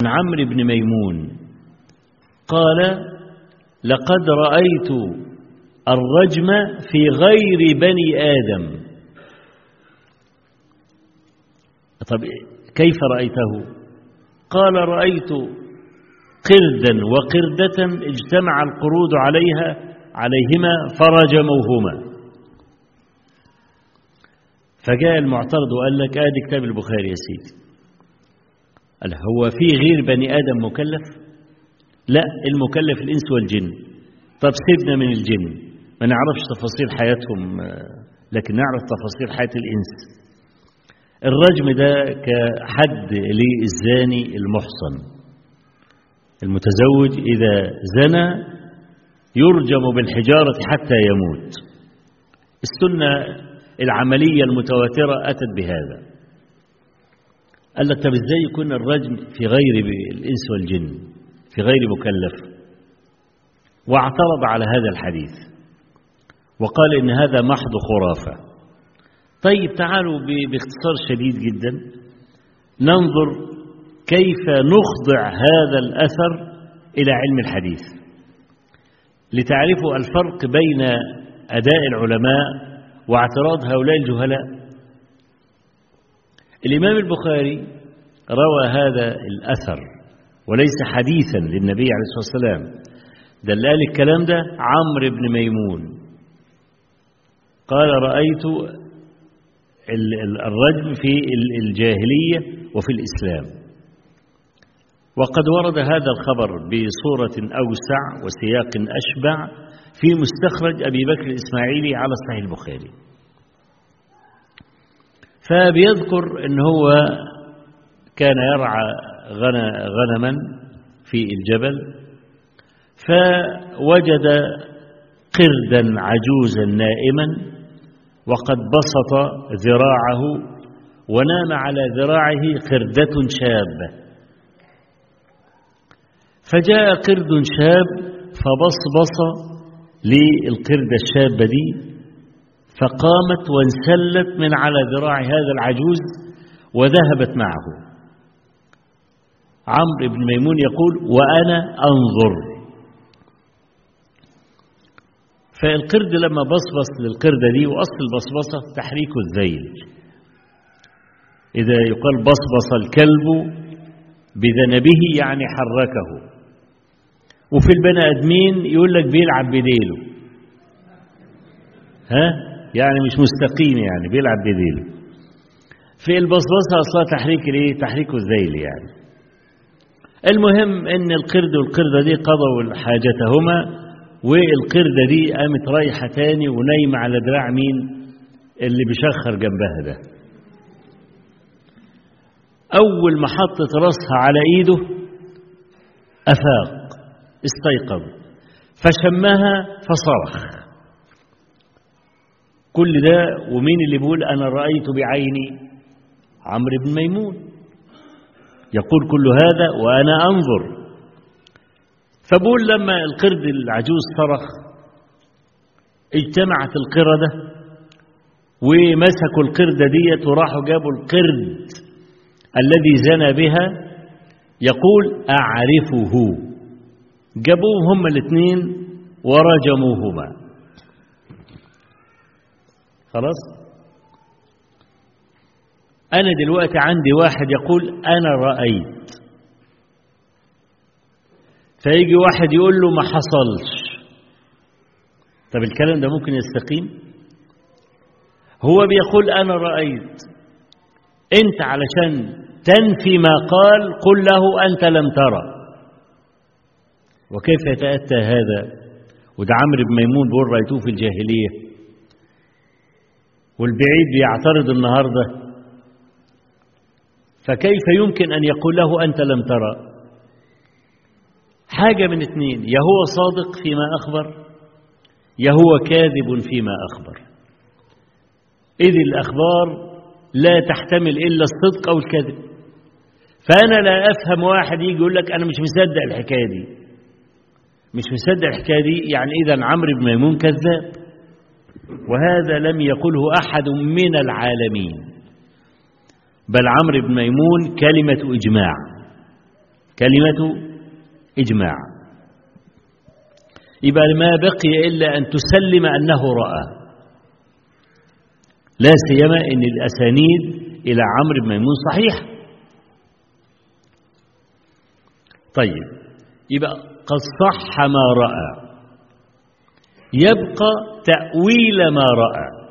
عن عمرو بن ميمون قال لقد رأيت الرجم في غير بني آدم طب كيف رأيته قال رأيت قردا وقردة اجتمع القرود عليها عليهما فرجموهما فجاء المعترض وقال لك ادي كتاب البخاري يا سيدي قال هو في غير بني ادم مكلف لا المكلف الانس والجن طب سيبنا من الجن ما نعرفش تفاصيل حياتهم لكن نعرف تفاصيل حياه الانس الرجم ده كحد للزاني المحصن المتزوج اذا زنى يرجم بالحجاره حتى يموت السنه العملية المتواترة أتت بهذا قال لك طب ازاي يكون الرجم في غير الإنس والجن في غير مكلف واعترض على هذا الحديث وقال إن هذا محض خرافة طيب تعالوا باختصار شديد جدا ننظر كيف نخضع هذا الأثر إلى علم الحديث لتعرفوا الفرق بين أداء العلماء واعتراض هؤلاء الجهلاء الإمام البخاري روى هذا الأثر وليس حديثا للنبي عليه الصلاة والسلام ده اللي قال الكلام ده عمرو بن ميمون قال رأيت الرجم في الجاهلية وفي الإسلام وقد ورد هذا الخبر بصورة أوسع وسياق أشبع في مستخرج أبي بكر الإسماعيلي على صحيح البخاري فبيذكر أن هو كان يرعى غنما في الجبل فوجد قردا عجوزا نائما وقد بسط ذراعه ونام على ذراعه قردة شابة فجاء قرد شاب فبصبص للقردة الشابة دي فقامت وانسلت من على ذراع هذا العجوز وذهبت معه عمرو بن ميمون يقول وأنا أنظر فالقرد لما بصبص للقردة دي وأصل البصبصة تحريك الذيل إذا يقال بصبص الكلب بذنبه يعني حركه وفي البني ادمين يقول لك بيلعب بديله ها يعني مش مستقيم يعني بيلعب بديله في البصبصه اصلا تحريك الايه تحريك الذيل يعني المهم ان القرد والقرده دي قضوا حاجتهما والقرده دي قامت رايحه تاني ونايمه على دراع مين اللي بيشخر جنبها ده اول ما حطت راسها على ايده افاق استيقظ فشمها فصرخ كل ده ومين اللي بيقول أنا رأيت بعيني عمرو بن ميمون يقول كل هذا وأنا أنظر فبقول لما القرد العجوز صرخ اجتمعت القردة ومسكوا القردة ديت وراحوا جابوا القرد الذي زنى بها يقول أعرفه جابوهم هما الاثنين ورجموهما خلاص أنا دلوقتي عندي واحد يقول أنا رأيت فيجي واحد يقول له ما حصلش طب الكلام ده ممكن يستقيم هو بيقول أنا رأيت أنت علشان تنفي ما قال قل له أنت لم ترى وكيف يتأتى هذا وده عمرو بن ميمون بيقول رأيتوه في الجاهلية والبعيد بيعترض النهارده فكيف يمكن أن يقول له أنت لم ترى حاجة من اثنين يا هو صادق فيما أخبر يا هو كاذب فيما أخبر إذ الأخبار لا تحتمل إلا الصدق أو الكذب فأنا لا أفهم واحد يجي يقول لك أنا مش مصدق الحكاية دي مش مصدق الحكاية دي يعني إذا عمرو بن ميمون كذاب وهذا لم يقله أحد من العالمين بل عمرو بن ميمون كلمة إجماع كلمة إجماع يبقى ما بقي إلا أن تسلم أنه رأى لا سيما أن الأسانيد إلى عمرو بن ميمون صحيح طيب يبقى قد صح ما رأى يبقى تأويل ما رأى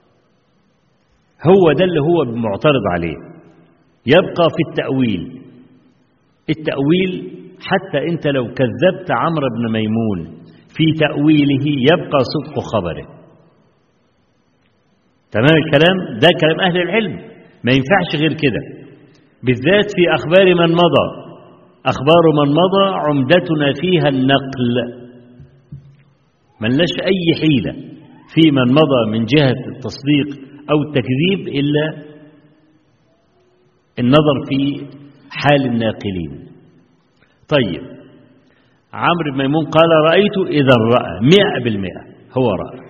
هو ده اللي هو معترض عليه يبقى في التأويل التأويل حتى أنت لو كذبت عمرو بن ميمون في تأويله يبقى صدق خبره تمام الكلام ده كلام أهل العلم ما ينفعش غير كده بالذات في أخبار من مضى أخبار من مضى عمدتنا فيها النقل من لش أي حيلة في من مضى من جهة التصديق أو التكذيب إلا النظر في حال الناقلين طيب عمرو بن ميمون قال رأيت إذا رأى مئة بالمئة هو رأى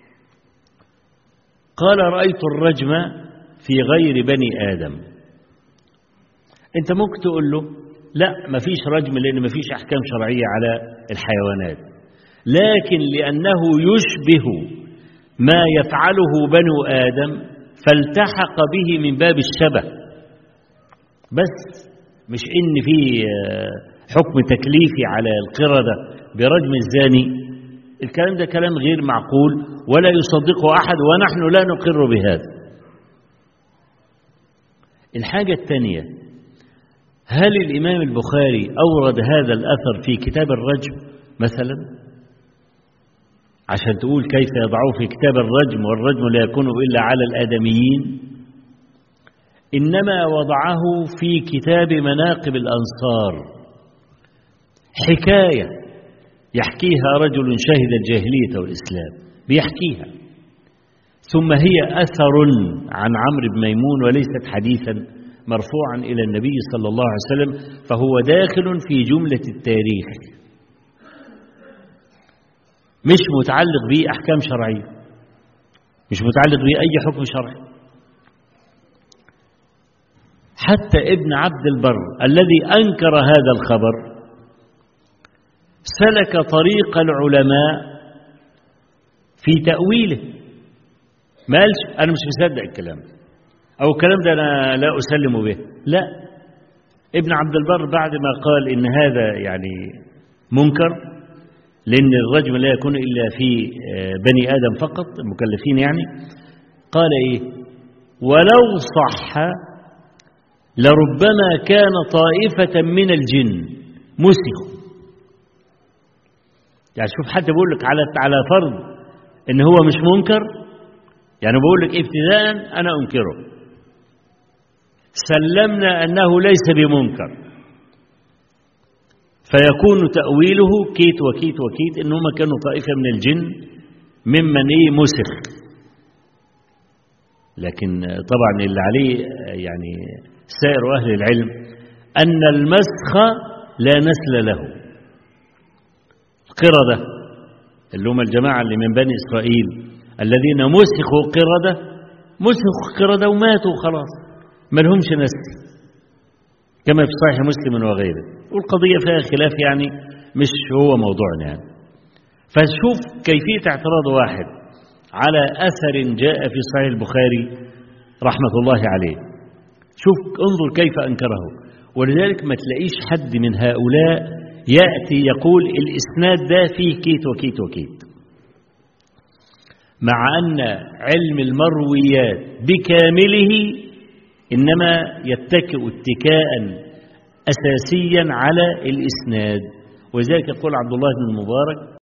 قال رأيت الرجم في غير بني آدم أنت ممكن تقول له لا ما فيش رجم لأن ما فيش أحكام شرعية على الحيوانات لكن لأنه يشبه ما يفعله بنو آدم فالتحق به من باب الشبه بس مش إن في حكم تكليفي على القردة برجم الزاني الكلام ده كلام غير معقول ولا يصدقه أحد ونحن لا نقر بهذا الحاجة الثانية هل الإمام البخاري أورد هذا الأثر في كتاب الرجم مثلا عشان تقول كيف يضعوه في كتاب الرجم والرجم لا يكون إلا على الآدميين إنما وضعه في كتاب مناقب الأنصار حكاية يحكيها رجل شهد الجاهلية والإسلام بيحكيها ثم هي أثر عن عمرو بن ميمون وليست حديثا مرفوعا إلى النبي صلى الله عليه وسلم فهو داخل في جملة التاريخ مش متعلق به أحكام شرعية مش متعلق به أي حكم شرعي حتى ابن عبد البر الذي أنكر هذا الخبر سلك طريق العلماء في تأويله ما قالش أنا مش مصدق الكلام أو الكلام ده أنا لا أسلم به لا ابن عبد البر بعد ما قال إن هذا يعني منكر لأن الرجم لا يكون إلا في بني آدم فقط المكلفين يعني قال إيه ولو صح لربما كان طائفة من الجن مسخوا يعني شوف حتى بقول لك على على فرض ان هو مش منكر يعني بقول لك ابتداء انا انكره سلمنا انه ليس بمنكر فيكون تأويله كيت وكيت وكيت ان هم كانوا طائفة من الجن ممن ايه مسخ لكن طبعا اللي عليه يعني سائر أهل العلم أن المسخ لا نسل له القردة اللي هم الجماعة اللي من بني إسرائيل الذين مسخوا قردة مسخوا قردة وماتوا خلاص ما لهمش نسل كما في صحيح مسلم وغيره والقضية فيها خلاف يعني مش هو موضوعنا يعني فشوف كيفية اعتراض واحد على أثر جاء في صحيح البخاري رحمة الله عليه شوف انظر كيف أنكره ولذلك ما تلاقيش حد من هؤلاء يأتي يقول الإسناد ده فيه كيت وكيت وكيت مع أن علم المرويات بكامله إنما يتكئ اتكاء أساسيا على الإسناد ولذلك يقول عبد الله بن المبارك